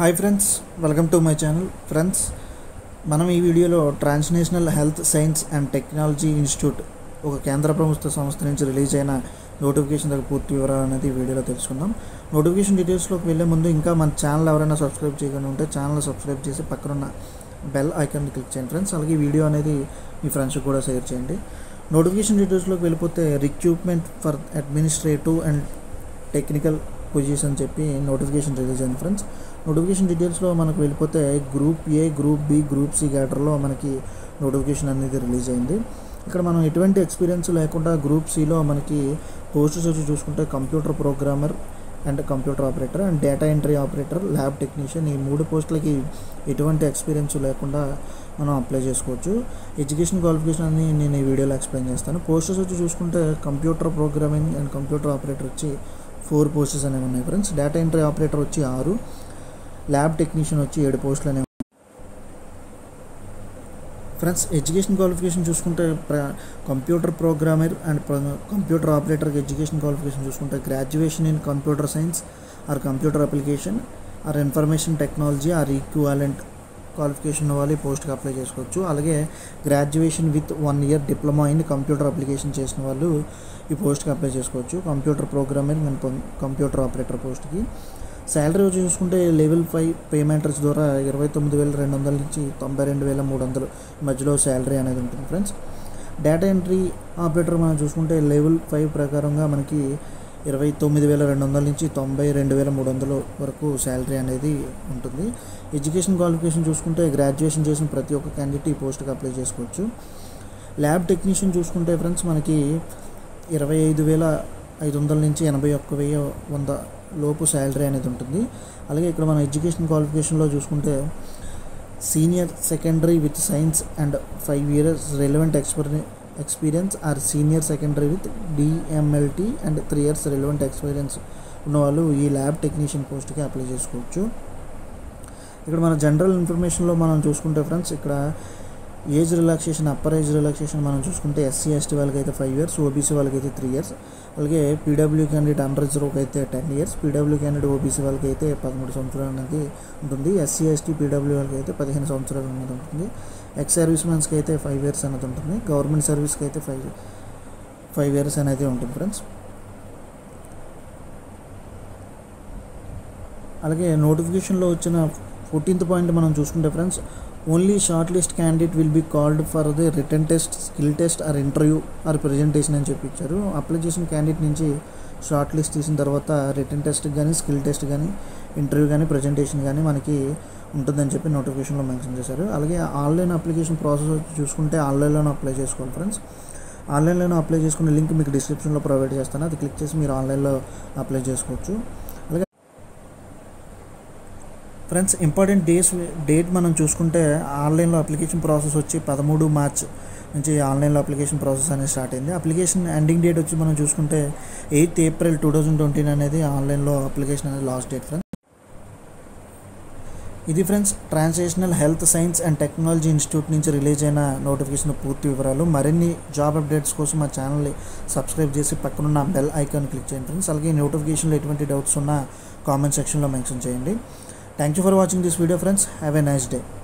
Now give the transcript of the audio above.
hi friends welcome to my channel friends మనం ఈ వీడియోలో transnational health science and technology institute ఒక కేంద్ర ప్రభుత్వ సంస్థ నుంచి రిలీజ్ అయిన నోటిఫికేషన్ దగ్గర పూర్తి వివరాలు అనేది ఈ వీడియోలో తెలుసుకుందాం నోటిఫికేషన్ డీటెయిల్స్లోకి వెళ్ళే ముందు ఇంకా మన ఛానల్ ఎవరైనా సబ్స్క్రైబ్ చేయకుండా ఉంటే ఛానల్ సబ్స్క్రైబ్ చేసి పక్కనున్న బెల్ ఐకాన్ క్లిక్ చేయండి ఫ్రెండ్స్ అలాగే ఈ వీడియో అనేది మీ ఫ్రెండ్స్కి కూడా షేర్ చేయండి నోటిఫికేషన్ డీటెయిల్స్లోకి వెళ్ళిపోతే recruitment for administrative and technical position అని చెప్పి నోటిఫికేషన్ రిలీజ్ అయింది ఫ్రెండ్స్ నోటిఫికేషన్ డీటెయిల్స్లో మనకు వెళ్ళిపోతే group A group B group C క్యాటర్లో మనకి నోటిఫికేషన్ అనేది రిలీజ్ అయింది ఇక్కడ మనం ఎటువంటి ఎక్స్పీరియన్స్ లేకుండా గ్రూప్ సిలో మనకి పోస్టర్స్ వచ్చి చూసుకుంటే computer programmer and computer operator and data entry operator lab technician ఈ మూడు పోస్టులకి ఎటువంటి ఎక్స్పీరియన్స్ లేకుండా మనం అప్లై చేసుకోవచ్చు ఎడ్యుకేషన్ క్వాలిఫికేషన్ అని నేను ఈ వీడియోలో ఎక్స్ప్లెయిన్ చేస్తాను పోస్టర్స్ వచ్చి చూసుకుంటే computer programming and computer operator వచ్చి ఫోర్ పోస్టెస్ అనేవి ఉన్నాయి ఫ్రెండ్స్ డేటా ఎంట్రీ ఆపరేటర్ వచ్చి ఆరు ల్యాబ్ టెక్నీషియన్ వచ్చి ఏడు పోస్టులు అనేవి ఫ్రెండ్స్ ఎడ్యుకేషన్ క్వాలిఫికేషన్ చూసుకుంటే కంప్యూటర్ ప్రోగ్రామర్ అండ్ కంప్యూటర్ ఆపరేటర్కి ఎడ్యుకేషన్ క్వాలిఫికేషన్ చూసుకుంటే graduation in computer science or computer application or information technology or equivalent qualification వాళ్ళు ఈ పోస్ట్కి అప్లై చేసుకోవచ్చు అలాగే graduation with one year diploma in computer application చేసిన వాళ్ళు ఈ పోస్ట్కి అప్లై చేసుకోవచ్చు computer programming and computer operator పోస్ట్కి శాలరీ వచ్చి చూసుకుంటే లెవెల్ ఫైవ్ పేమెంటర్స్ ద్వారా ఇరవై తొమ్మిది వేల రెండు వందల నుంచి తొంభై రెండు వేల మూడు వందలు మధ్యలో శాలరీ అనేది ఉంటుంది ఫ్రెండ్స్ డేటా ఎంట్రీ ఆపరేటర్ మనం చూసుకుంటే లెవెల్ ఫైవ్ ప్రకారంగా మనకి ఇరవై తొమ్మిది వేల రెండు వందల నుంచి తొంభై రెండు వేల మూడు వందల వరకు శాలరీ అనేది ఉంటుంది ఎడ్యుకేషన్ క్వాలిఫికేషన్ చూసుకుంటే గ్రాడ్యుయేషన్ చేసిన ప్రతి ఒక్క క్యాండిడేట్ ఈ పోస్ట్కి అప్లై చేసుకోవచ్చు ల్యాబ్ టెక్నీషియన్ చూసుకుంటే ఫ్రెండ్స్ మనకి ఇరవై ఐదు వేల ఐదు వందల నుంచి ఎనభై ఒక్క వెయ్యి వంద లోపు శాలరీ అనేది ఉంటుంది అలాగే ఇక్కడ మన ఎడ్యుకేషన్ క్వాలిఫికేషన్లో చూసుకుంటే senior secondary with science and five years relevant experience experience or senior secondary with DMLT and three years relevant experience ఉన్నవాళ్ళు ఈ ల్యాబ్ టెక్నీషియన్ పోస్ట్కి అప్లై చేసుకోవచ్చు ఇక్కడ మన జనరల్ ఇన్ఫర్మేషన్లో మనం చూసుకుంటే ఫ్రెండ్స్ ఇక్కడ age relaxation upper age relaxation మనం చూసుకుంటే ఎస్సీ ఎస్టీ వాళ్ళకి అయితే ఫైవ్ ఇయర్స్ ఓబీసీ వాళ్ళకి అయితే త్రీ ఇయర్స్ అలాగే పీడబ్ల్యూ క్యాండిడేట్ అండర్ రిజర్వ్కి అయితే ten years PW candidate OBC వాళ్ళకి అయితే పదమూడు సంవత్సరాలు అనేది ఉంటుంది ఎస్సీ ఎస్టీ పీడబ్ల్యూ వాళ్ళకి అయితే పదిహేను సంవత్సరాలు అనేది ఉంటుంది ఎక్స్ సర్వీస్ మెన్స్కి అయితే ఫైవ్ ఇయర్స్ అనేది ఉంటుంది గవర్నమెంట్ సర్వీస్కి అయితే ఫైవ్ ఫైవ్ ఇయర్స్ అనేది ఉంటుంది ఫ్రెండ్స్ అలాగే నోటిఫికేషన్లో వచ్చిన ఫోర్టీన్త్ పాయింట్ మనం చూసుకుంటే friends only short list candidate will be called for the written test skill test or interview or presentation అని చెప్పి ఇచ్చారు అప్లై చేసిన క్యాండిడేట్ నుంచి షార్ట్ లిస్ట్ తీసిన తర్వాత రిటర్న్ టెస్ట్ కానీ స్కిల్ టెస్ట్ కానీ ఇంటర్వ్యూ కానీ ప్రజెంటేషన్ కానీ మనకి ఉంటుందని చెప్పి నోటిఫికేషన్లో మెన్షన్ చేశారు అలాగే ఆన్లైన్ అప్లికేషన్ ప్రాసెస్ చూసుకుంటే ఆన్లైన్లోనే అప్లై చేసుకోవాలి ఫ్రెండ్స్ ఆన్లైన్లోనే అప్లై చేసుకునే లింక్ మీకు డిస్క్రిప్షన్లో ప్రొవైడ్ చేస్తాను అది క్లిక్ చేసి మీరు ఆన్లైన్లో అప్లై చేసుకోవచ్చు అలాగే ఫ్రెండ్స్ ఇంపార్టెంట్ డేస్ డేట్ మనం చూసుకుంటే ఆన్లైన్లో అప్లికేషన్ ప్రాసెస్ వచ్చి పదమూడు మార్చ్ నుంచి ఆన్లైన్లో అప్లికేషన్ ప్రాసెస్ అనేది స్టార్ట్ అయింది అప్లికేషన్ ఎండింగ్ డేట్ వచ్చి మనం చూసుకుంటే eighth April two thousand twenty అనేది ఆన్లైన్లో అప్లికేషన్ అనేది లాస్ట్ డేట్ ఫ్రెండ్స్ ఇది friends translational health science and technology institute నుంచి రిలీజ్ అయిన నోటిఫికేషన్ పూర్తి వివరాలు మరిన్ని జాబ్ అప్డేట్స్ కోసం మా ఛానల్ని సబ్స్క్రైబ్ చేసి పక్కనున్న బెల్ ఐకాన్ క్లిక్ చేయండి ఫ్రెండ్స్ అలాగే నోటిఫికేషన్లో ఎటువంటి డౌట్స్ ఉన్నా కామెంట్ సెక్షన్లో మెన్షన్ చేయండి thank you for watching this video friends have a nice day